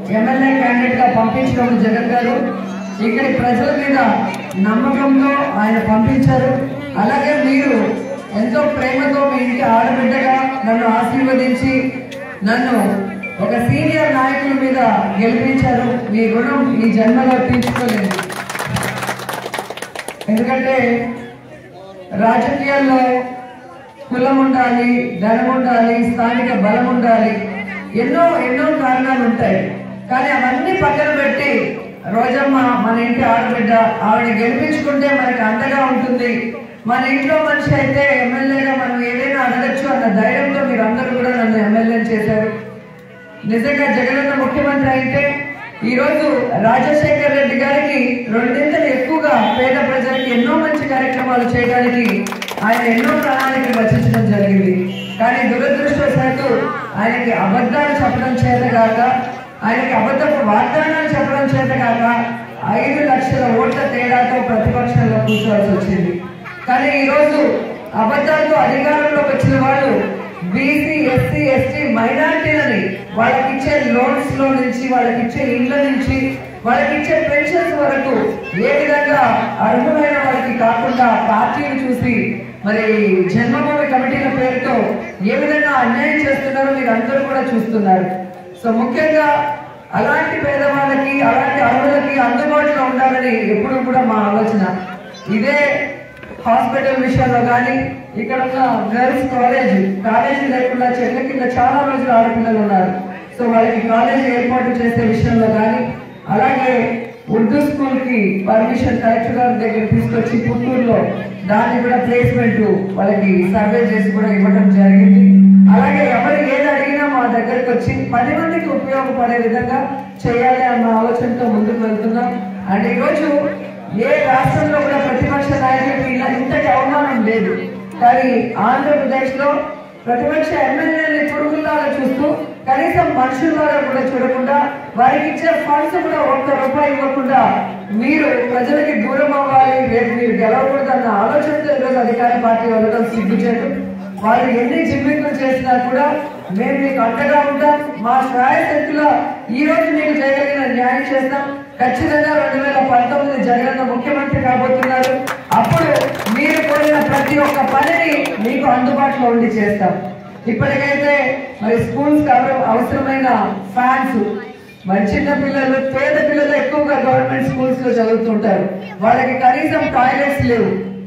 MLA candidate గా పంపించడం జగన్ గారు ఇక్కడి ప్రజల మీద నమ్మకంతో ఆయన పంపించారు అలాగే మీరు ఎంతో ప్రేమతో మీ ఇంటి ఆడబిడ్డగా నన్ను ఆశీర్వదించి నన్ను ఒక సీనియర్ నాయకుల మీద గెలిపించారు మీ రుణం ఈ జన్మలో తీర్చుకోలేదు ఎందుకంటే రాజకీయాల్లో కులం ఉండాలి ధనం ఉండాలి స్థానిక బలం ఉండాలి ఎన్నో ఎన్నో కారణాలు ఉంటాయి కానీ అవన్నీ పక్కన పెట్టి రోజమ్మ మన ఇంటి ఆడబిడ్డ ఆవిడ గెలిపించుకుంటే మనకి అండగా ఉంటుంది మన ఇంట్లో మనిషి అయితే ఎమ్మెల్యేగా మనం ఏదైనా అడగచ్చు అన్న ధైర్యంతో మీరు అందరూ కూడా నన్ను ఎమ్మెల్యే చేశారు నిజంగా జగనన్న ముఖ్యమంత్రి అయితే ఈ రోజు రాజశేఖర్ రెడ్డి గారికి రెండింతలు ఎక్కువగా పేద ప్రజలకు ఎన్నో మంచి కార్యక్రమాలు చేయడానికి ఆయన ఎన్నో ప్రణాళికలు రచించడం జరిగింది కానీ దురదృష్టవశాత్తు ఆయనకి అబద్ధాలు చెప్పడం చేత కాక ఆయనకి అబద్ధపు వాగ్దానాలు చెప్పడం చేత కాక ఐదు లక్షల ఓట్ల తేడాతో ప్రతిపక్షంలో కూర్చోవాల్సి వచ్చింది కానీ ఈ రోజు అబద్ధాలతో అధికారంలోకి వచ్చిన వాళ్ళు బీసీ ఎస్సీ ఎస్టీ మైనార్టీలని వాళ్ళకి ఇచ్చే లోన్స్ లో నుంచి వాళ్ళకి ఇచ్చే ఇళ్ళ నుంచి వాళ్ళకి ఇచ్చే పెన్షన్స్ వరకు ఏ విధంగా అర్హులైన వాళ్ళకి కాకుండా పార్టీని చూసి మరి జన్మభూమి కమిటీల పేరుతో ఏ విధంగా అన్యాయం చేస్తున్నారో మీరు అందరూ కూడా చూస్తున్నారు సో ముఖ్యంగా అలాంటి పేదవాళ్ళకి అలాంటి అర్హులకి అందుబాటులో ఉండాలని ఎప్పుడు కూడా మా ఆలోచన ఇదే హాస్పిటల్ విషయంలో కానీ ఇక్కడ ఉన్న గర్ల్స్ కాలేజ్ కాలేజీ లేకుండా చెట్ల కింద చాలా రోజులు ఆడపిల్లలు ఉన్నారు సో వాళ్ళకి కాలేజ్ ఏర్పాటు చేసే విషయంలో కానీ అలాగే ఉర్దూ స్కూల్ కి పర్మిషన్ కలెక్టర్ గారి దగ్గర తీసుకొచ్చి పుత్తూరులో దాన్ని కూడా ప్లేస్మెంట్ వాళ్ళకి సర్వే చేసి కూడా ఇవ్వడం జరిగింది అలాగే ఎవరు ఏది అడిగినా మా దగ్గరకు వచ్చి పది మందికి ఉపయోగపడే విధంగా చేయాలి అన్న ఆలోచనతో ముందుకు వెళ్తున్నాం అండ్ ఈరోజు ఏ రాష్ట్రంలో కూడా ప్రతిపక్ష నాయకులకు ఇలా ఇంతటి అవమానం లేదు కానీ ఆంధ్రప్రదేశ్ లో ప్రతిపక్ష ఎమ్మెల్యేలని పురుగుల్లాగా చూస్తూ కనీసం మనుషుల్లాగా కూడా చూడకుండా వారికి ఇచ్చే ఫండ్స్ కూడా ఒక్క రూపాయి ఇవ్వకుండా మీరు ప్రజలకి దూరం అవ్వాలి రేపు మీరు గెలవకూడదన్న ఆలోచనతో ఈరోజు అధికార పార్టీ వెళ్ళడం సిగ్గుచేటు వాళ్ళు ఎన్ని జిమ్మింగ్లు చేసినా కూడా మేము మీకు అండగా ఉంటాం మా శ్రాయశక్తిలో ఈ రోజు మీకు చేయగలిగిన న్యాయం చేస్తాం ఖచ్చితంగా రెండు వేల పంతొమ్మిది జగనన్న ముఖ్యమంత్రి కాబోతున్నారు అప్పుడు మీరు కోరిన ప్రతి ఒక్క పనిని మీకు అందుబాటులో ఉండి చేస్తాం ఇప్పటికైతే మరి స్కూల్స్ అవసరమైన ఫ్యాన్స్ మరి చిన్న పిల్లలు పేద పిల్లలు ఎక్కువగా గవర్నమెంట్ స్కూల్స్ లో చదువుతుంటారు వాళ్ళకి కనీసం టాయిలెట్స్ లేవు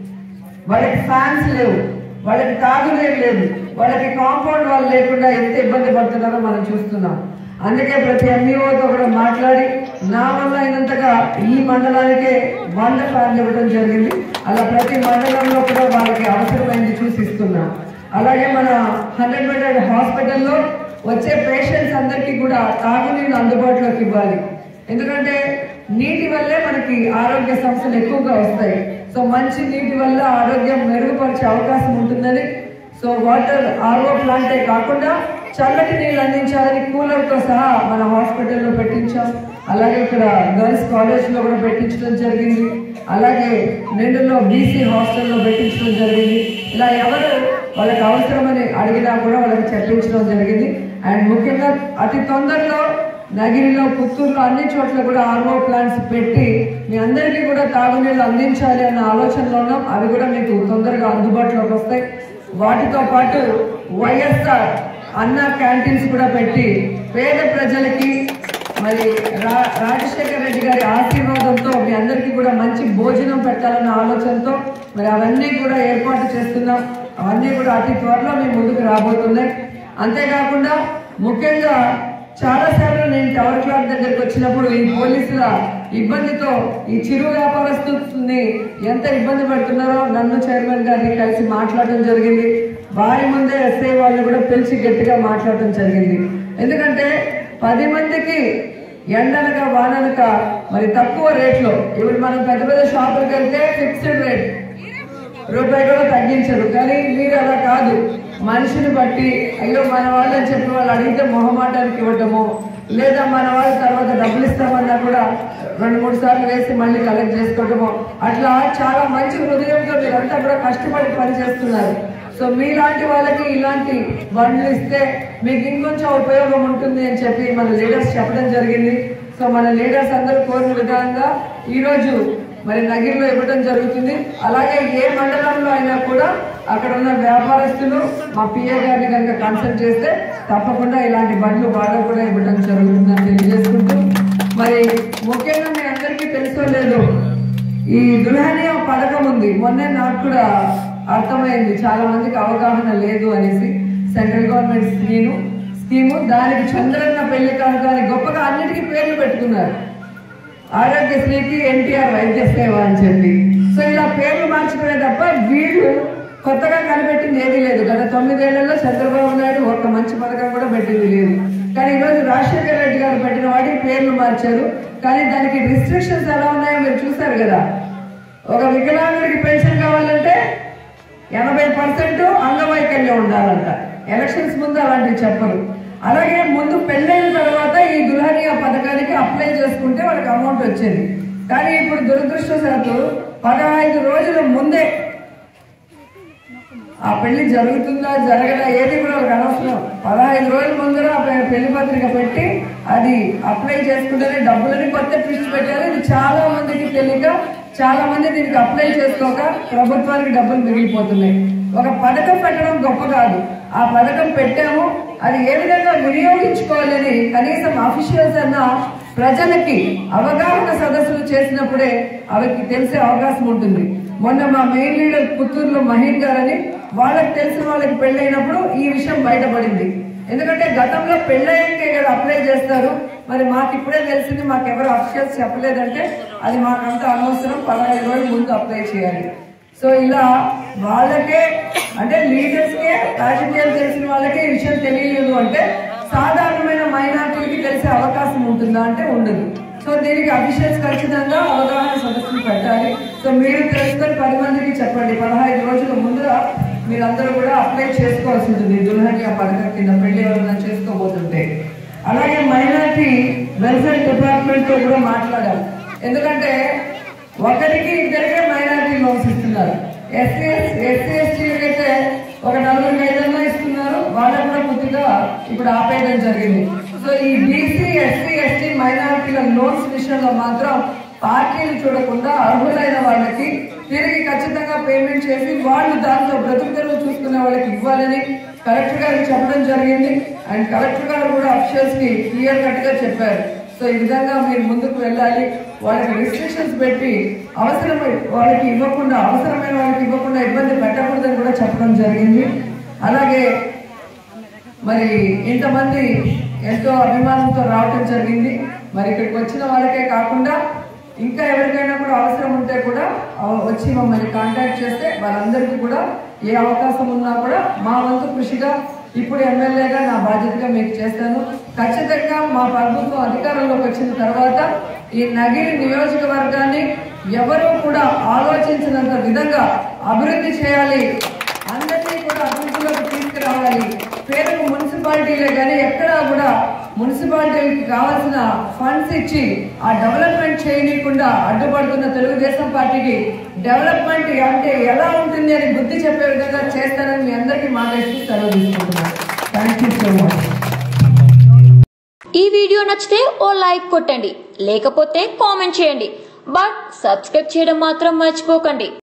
వాళ్ళకి ఫ్యాన్స్ లేవు వాళ్ళకి తాగునీరు లేదు వాళ్ళకి కాంపౌండ్ వాళ్ళు లేకుండా ఎంత ఇబ్బంది పడుతున్నారో మనం చూస్తున్నాం అందుకే ప్రతి ఎంఈఓతో కూడా మాట్లాడి నా వల్ల అయినంతగా ఈ మండలానికే వంద ఫ్యాన్లు ఇవ్వడం జరిగింది అలా ప్రతి మండలంలో కూడా వాళ్ళకి అవసరమైంది చూసి ఇస్తున్నాం అలాగే మన హండ్రెడ్ బెడెడ్ హాస్పిటల్లో వచ్చే పేషెంట్స్ అందరికీ కూడా తాగునీరు అందుబాటులోకి ఇవ్వాలి ఎందుకంటే నీటి వల్లే మనకి ఆరోగ్య సమస్యలు ఎక్కువగా వస్తాయి సో మంచి నీటి వల్ల ఆరోగ్యం మెరుగుపరిచే అవకాశం ఉంటుందని సో వాటర్ ఆర్ఓ ప్లాంటే కాకుండా చల్లటి నీళ్ళు అందించాలని కూలర్ తో సహా మన హాస్పిటల్లో పెట్టించాం అలాగే ఇక్కడ గర్ల్స్ కాలేజ్ లో కూడా పెట్టించడం జరిగింది అలాగే నిండులో బీసీ హాస్టల్లో పెట్టించడం జరిగింది ఇలా ఎవరు వాళ్ళకి అవసరమని అడిగినా కూడా వాళ్ళకి చెప్పించడం జరిగింది అండ్ ముఖ్యంగా అతి తొందరలో నగిరిలో పుత్తూరులో అన్ని చోట్ల కూడా ఆర్ఓ ప్లాంట్స్ పెట్టి మీ అందరికీ కూడా తాగునీళ్ళు అందించాలి అన్న ఆలోచనలో ఉన్నాం అవి కూడా మీకు తొందరగా అందుబాటులోకి వస్తాయి వాటితో పాటు వైఎస్ఆర్ అన్న క్యాంటీన్స్ కూడా పెట్టి పేద ప్రజలకి మరి రా రాజశేఖర రెడ్డి గారి ఆశీర్వాదంతో మీ అందరికీ కూడా మంచి భోజనం పెట్టాలన్న ఆలోచనతో మరి అవన్నీ కూడా ఏర్పాటు చేస్తున్నాం అవన్నీ కూడా అతి త్వరలో మీ ముందుకు రాబోతున్నాయి అంతేకాకుండా ముఖ్యంగా చాలా సార్లు నేను టవర్ క్లాక్ దగ్గరికి వచ్చినప్పుడు ఈ పోలీసుల ఇబ్బందితో ఈ చిరు వ్యాపారస్తుని ఎంత ఇబ్బంది పెడుతున్నారో నన్ను చైర్మన్ గారిని కలిసి మాట్లాడడం జరిగింది వారి ముందే ఎస్ఐ వాళ్ళు కూడా పిలిచి గట్టిగా మాట్లాడడం జరిగింది ఎందుకంటే పది మందికి ఎండనక వాననక మరి తక్కువ రేట్లో ఇప్పుడు మనం పెద్ద పెద్ద షాపులకు వెళ్తే ఫిక్స్డ్ రేట్ రూపాయి కూడా తగ్గించరు కానీ మీరు అలా కాదు మనిషిని బట్టి అయ్యో మన వాళ్ళని చెప్పి వాళ్ళు అడిగితే మొహమాటానికి ఇవ్వటము లేదా మన వాళ్ళ తర్వాత డబ్బులు ఇస్తామన్నా కూడా రెండు మూడు సార్లు వేసి మళ్ళీ కలెక్ట్ చేసుకోవటము అట్లా చాలా మంచి హృదయంతో మీరంతా కూడా కష్టపడి పని చేస్తున్నారు సో మీలాంటి వాళ్ళకి ఇలాంటి బండ్లు ఇస్తే మీకు ఇంకొంచెం ఉపయోగం ఉంటుంది అని చెప్పి మన లీడర్స్ చెప్పడం జరిగింది సో మన లీడర్స్ అందరూ కోరిన విధంగా ఈరోజు మరి నగిరిలో ఇవ్వడం జరుగుతుంది అలాగే ఏ మండలంలో అయినా కూడా అక్కడ ఉన్న వ్యాపారస్తులు మా పిఏ గారిని కనుక కన్సల్ట్ చేస్తే తప్పకుండా ఇలాంటి బండ్లు వాళ్ళకు కూడా ఇవ్వడం జరుగుతుందని తెలియజేసుకుంటూ మరి ముఖ్యంగా మీ అందరికీ తెలుసో లేదు ఈ దుల్హనియా పథకం ఉంది మొన్నే నాకు కూడా అర్థమైంది చాలా మందికి అవగాహన లేదు అనేసి సెంట్రల్ గవర్నమెంట్ స్కీము స్కీము దానికి చంద్రన్న పెళ్లి కానుక అని గొప్పగా అన్నిటికీ పేర్లు పెట్టుకున్నారు ఆరోగ్యశ్రీకి ఎన్టీఆర్ వైద్య సేవ అని చెప్పి సో ఇలా పేర్లు మార్చడమే తప్ప వీళ్ళు కొత్తగా కనిపెట్టింది ఏదీ లేదు గత తొమ్మిదేళ్లలో చంద్రబాబు నాయుడు ఒక్క మంచి పథకం కూడా పెట్టింది లేదు కానీ ఈరోజు రాజశేఖర రెడ్డి గారు పెట్టిన వాటికి పేర్లు మార్చారు కానీ దానికి రిస్ట్రిక్షన్స్ ఎలా ఉన్నాయో మీరు చూసారు కదా ఒక వికలాంగుడికి పెన్షన్ కావాలంటే ఎనభై పర్సెంట్ అంగవైకల్యం ఉండాలంట ఎలక్షన్స్ ముందు అలాంటివి చెప్పరు అలాగే ముందు పెళ్ళైన తర్వాత ఈ దుల్హనియా పథకానికి అప్లై చేసుకుంటే వాళ్ళకి అమౌంట్ వచ్చేది కానీ ఇప్పుడు దురదృష్టవశాత్తు పదహైదు రోజుల ముందే ఆ పెళ్లి జరుగుతుందా జరగదా ఏది కూడా వాళ్ళకి అనవసరం పదహైదు రోజుల ముందర ఆ పె- పెళ్లి పత్రిక పెట్టి అది అప్లై చేసుకుంటేనే డబ్బులని కొత్త ట్విస్ట్ పెట్టారు ఇది చాలా మందికి తెలియక చాలా మంది దీనికి అప్లై చేసుకోక ప్రభుత్వానికి డబ్బులు మిగిలిపోతున్నాయి ఒక పథకం పెట్టడం గొప్ప కాదు ఆ పథకం పెట్టాము అది ఏ విధంగా వినియోగించుకోవాలని కనీసం అఫీషియల్స్ అన్న ప్రజలకి అవగాహన సదస్సులు చేసినప్పుడే అవికి తెలిసే అవకాశం ఉంటుంది మొన్న మా మెయిన్ లీడర్ పుత్తూరులో మహీన్ గారని వాళ్ళకి తెలిసిన వాళ్ళకి పెళ్ళైనప్పుడు ఈ విషయం బయటపడింది ఎందుకంటే గతంలో పెళ్ళయ్యాకే కదా అప్లై చేస్తారు మరి మాకు ఇప్పుడే తెలిసింది మాకు ఎవరు అఫీషియల్స్ చెప్పలేదంటే అది మాకంత అనవసరం పదహైదు రోజుల ముందు అప్లై చేయాలి సో ఇలా వాళ్ళకే అంటే లీడర్స్ కే రాజకీయాలు తెలిసిన వాళ్ళకే ఈ విషయం తెలియలేదు అంటే సాధారణమైన మైనార్టీలకి తెలిసే అవకాశం ఉంటుందా అంటే ఉండదు సో దీనికి అఫీషియల్స్ ఖచ్చితంగా అవగాహన సదస్సులు పెట్టాలి సో మీరు తెలుసుకొని పది మందికి చెప్పండి పదహైదు రోజుల ముందుగా మీరందరూ కూడా అప్లై చేసుకోవాల్సి ఉంటుంది దుల్హనియా పథకం కింద పెళ్లి ఎవరైనా చేసుకోబోతుంటే అలాగే మైనార్టీ వెల్ఫేర్ డిపార్ట్మెంట్ తో కూడా మాట్లాడాలి ఎందుకంటే ఒకరికి ఇద్దరికే మైనారిటీ లోన్స్ ఇస్తున్నారు ఎస్సీ ఎస్సీ ఎస్టీలకి అయితే ఒక నలుగురికి ఐదన్నా ఇస్తున్నారు వాళ్ళకు కూడా కొద్దిగా ఇప్పుడు ఆపేయడం జరిగింది సో ఈ బీసీ ఎస్సీ ఎస్టీ మైనారిటీల లోన్స్ విషయంలో మాత్రం పార్టీలు చూడకుండా అర్హులైన వాళ్ళకి తిరిగి ఖచ్చితంగా పేమెంట్ చేసి వాళ్ళు దాంతో బ్రతుకుదలు చూసుకునే వాళ్ళకి ఇవ్వాలని కలెక్టర్ గారికి చెప్పడం జరిగింది అండ్ కలెక్టర్ గారు కూడా అఫీషియల్స్ కి క్లియర్ కట్ గా చెప్పారు సో ఈ విధంగా మీరు ముందుకు వెళ్ళాలి వాళ్ళకి రిస్ట్రిక్షన్స్ పెట్టి అవసరమై వాళ్ళకి ఇవ్వకుండా అవసరమైన వాళ్ళకి ఇవ్వకుండా ఇబ్బంది పెట్టకూడదని కూడా చెప్పడం జరిగింది అలాగే మరి ఇంతమంది ఎంతో అభిమానంతో రావటం జరిగింది మరి ఇక్కడికి వచ్చిన వాళ్ళకే కాకుండా ఇంకా ఎవరికైనా కూడా అవసరం ఉంటే కూడా ఆ- వచ్చి మమ్మల్ని కాంటాక్ట్ చేస్తే వాళ్ళందరికీ కూడా ఏ అవకాశం ఉన్నా కూడా మా వంతు కృషిగా ఇప్పుడు ఎమ్మెల్యేగా నా బాధ్యతగా మీకు చేస్తాను ఖచ్చితంగా మా ప్రభుత్వం అధికారంలోకి వచ్చిన తర్వాత ఈ నగిరి నియోజకవర్గాన్ని ఎవరూ కూడా ఆలోచించినంత విధంగా అభివృద్ధి చేయాలి అందరినీ కూడా అభివృద్ధిలోకి తీసుకురావాలి పేరుకు మున్సిపాలిటీలే కానీ ఎక్కడా కూడా మున్సిపాలిటీకి కావాల్సిన ఫండ్స్ ఇచ్చి ఆ డెవలప్మెంట్ చేయనీయకుండా అడ్డుపడుతున్న తెలుగుదేశం పార్టీకి డెవలప్మెంట్ అంటే ఎలా ఉంటుంది అని బుద్ధి చెప్పే విధంగా చేస్తానని మీ అందరికీ మాట్లాడుతూ సెలవు తీసుకుంటున్నాను థ్యాంక్ యూ సో మచ్ ఈ వీడియో నచ్చితే ఓ లైక్ కొట్టండి లేకపోతే కామెంట్ చేయండి బట్ సబ్స్క్రైబ్ చేయడం మాత్రం మర్చిపోకండి